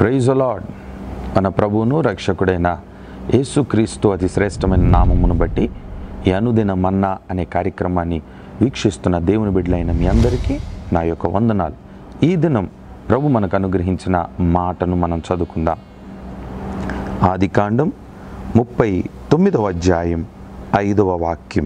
praise lord మన ప్రభువును రక్షకుడైన యేసుక్రీస్తు అతి శ్రేష్టమైన నామమును బట్టి ఈ అనుదిన మన్నా అనే కార్యక్రమాన్ని వీక్షిస్తున్న దేవుని బిడ్డలైన మీ అందరికీ నా యొక్క వందనాలు ఈ దినం ప్రభు మనకు అనుగ్రహించిన మాటను మనం చదువుకుందాం ఆది కాండం ముప్పై తొమ్మిదవ అధ్యాయం ఐదవ వాక్యం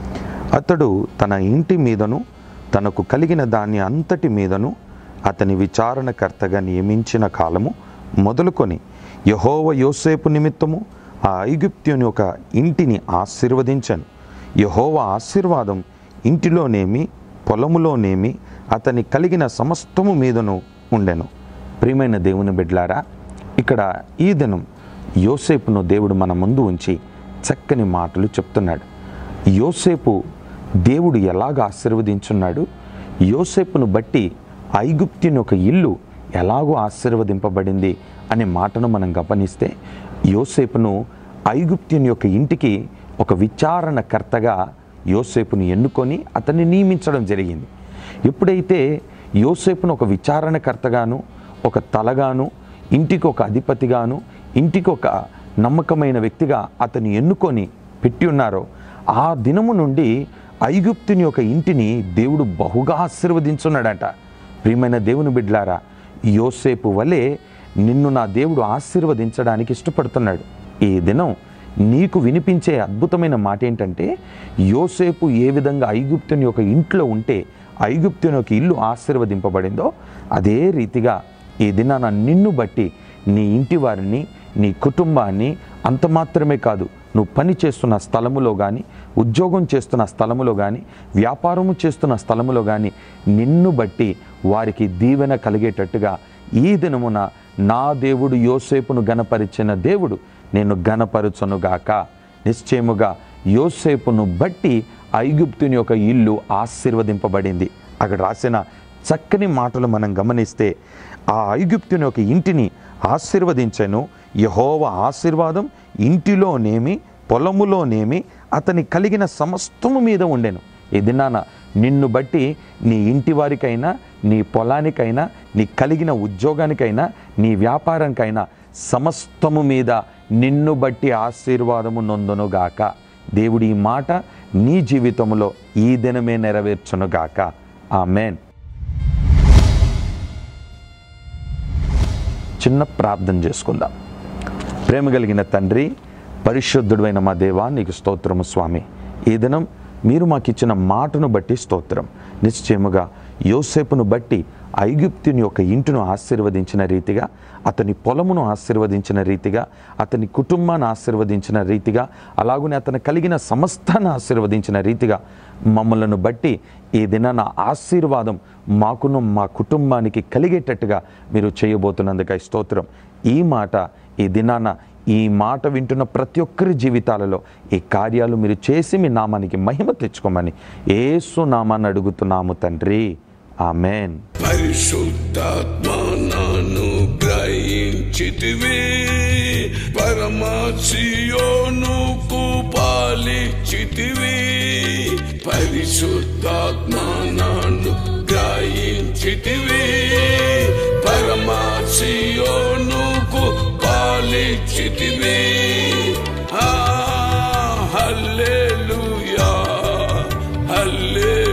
అతడు తన ఇంటి మీదను తనకు కలిగిన దాని అంతటి మీదను అతని విచారణకర్తగా నియమించిన కాలము మొదలుకొని యహోవ యోసేపు నిమిత్తము ఆ ఐగుప్త్యుని ఒక ఇంటిని ఆశీర్వదించను యహోవ ఆశీర్వాదం ఇంటిలోనేమి పొలములోనేమి అతని కలిగిన సమస్తము మీదను ఉండెను ప్రియమైన దేవుని బిడ్లారా ఇక్కడ ఈ దినం యోసేపును దేవుడు మన ముందు ఉంచి చక్కని మాటలు చెప్తున్నాడు యోసేపు దేవుడు ఎలాగ ఆశీర్వదించున్నాడు యోసేపును బట్టి ఐగుప్తుని ఒక ఇల్లు ఎలాగో ఆశీర్వదింపబడింది అనే మాటను మనం గమనిస్తే యోసేపును ఐగుప్తుని యొక్క ఇంటికి ఒక విచారణకర్తగా యోసేపును ఎన్నుకొని అతన్ని నియమించడం జరిగింది ఎప్పుడైతే యోసేపును ఒక విచారణకర్తగాను ఒక తలగాను ఇంటికి ఒక అధిపతిగాను ఇంటికి ఒక నమ్మకమైన వ్యక్తిగా అతను ఎన్నుకొని పెట్టి ఉన్నారో ఆ దినము నుండి ఐగుప్తుని యొక్క ఇంటిని దేవుడు బహుగా ఆశీర్వదించున్నాడట ప్రియమైన దేవుని బిడ్లారా యోసేపు వలె నిన్ను నా దేవుడు ఆశీర్వదించడానికి ఇష్టపడుతున్నాడు ఈ దినం నీకు వినిపించే అద్భుతమైన మాట ఏంటంటే యోసేపు ఏ విధంగా ఐగుప్తుని యొక్క ఇంట్లో ఉంటే ఐగుప్తుని యొక్క ఇల్లు ఆశీర్వదింపబడిందో అదే రీతిగా ఈ దినాన నిన్ను బట్టి నీ ఇంటి వారిని నీ కుటుంబాన్ని అంత మాత్రమే కాదు నువ్వు పని చేస్తున్న స్థలములో కానీ ఉద్యోగం చేస్తున్న స్థలములో కానీ వ్యాపారము చేస్తున్న స్థలములో కానీ నిన్ను బట్టి వారికి దీవెన కలిగేటట్టుగా ఈ దినమున నా దేవుడు యోసేపును గనపరిచిన దేవుడు నేను గనపరుచనుగాక నిశ్చయముగా యోసేపును బట్టి ఐగుప్తుని యొక్క ఇల్లు ఆశీర్వదింపబడింది అక్కడ రాసిన చక్కని మాటలు మనం గమనిస్తే ఆ ఐగుప్తుని యొక్క ఇంటిని ఆశీర్వదించను యహోవ ఆశీర్వాదం ఇంటిలోనేమి పొలములోనేమి అతని కలిగిన సమస్తము మీద ఉండెను ఈ దినాన నిన్ను బట్టి నీ ఇంటి వారికైనా నీ పొలానికైనా నీ కలిగిన ఉద్యోగానికైనా నీ వ్యాపారానికైనా సమస్తము మీద నిన్ను బట్టి ఆశీర్వాదము నొందునుగాక దేవుడి ఈ మాట నీ జీవితంలో ఈ దినమే నెరవేర్చునుగాక ఆమెన్ చిన్న ప్రార్థన చేసుకుందాం ప్రేమ కలిగిన తండ్రి పరిశుద్ధుడైన మా దేవా నీకు స్తోత్రము స్వామి ఈ దినం మీరు మాకు ఇచ్చిన మాటను బట్టి స్తోత్రం నిశ్చయముగా యోసేపును బట్టి ఐగుప్తుని యొక్క ఇంటిను ఆశీర్వదించిన రీతిగా అతని పొలమును ఆశీర్వదించిన రీతిగా అతని కుటుంబాన్ని ఆశీర్వదించిన రీతిగా అలాగనే అతను కలిగిన సమస్తాన్ని ఆశీర్వదించిన రీతిగా మమ్మలను బట్టి ఈ దినాన ఆశీర్వాదం మాకును మా కుటుంబానికి కలిగేటట్టుగా మీరు చేయబోతున్నందుకై స్తోత్రం ఈ మాట ఈ దినాన ఈ మాట వింటున్న ప్రతి ఒక్కరి జీవితాలలో ఈ కార్యాలు మీరు చేసి మీ నామానికి మహిమ తెచ్చుకోమని ఏసు నామాన్ని అడుగుతున్నాము తండ్రి ఆమెన్ పరిశుద్ధాత్మను గ్రహించితివి పరమాశియోనుకు పాలిచితివి పరిశుద్ధాత్మను గ్రహించితివి పరమాశియోనుకు పాలిచితివి ఆ హల్లెలూయా హల్లెలూయా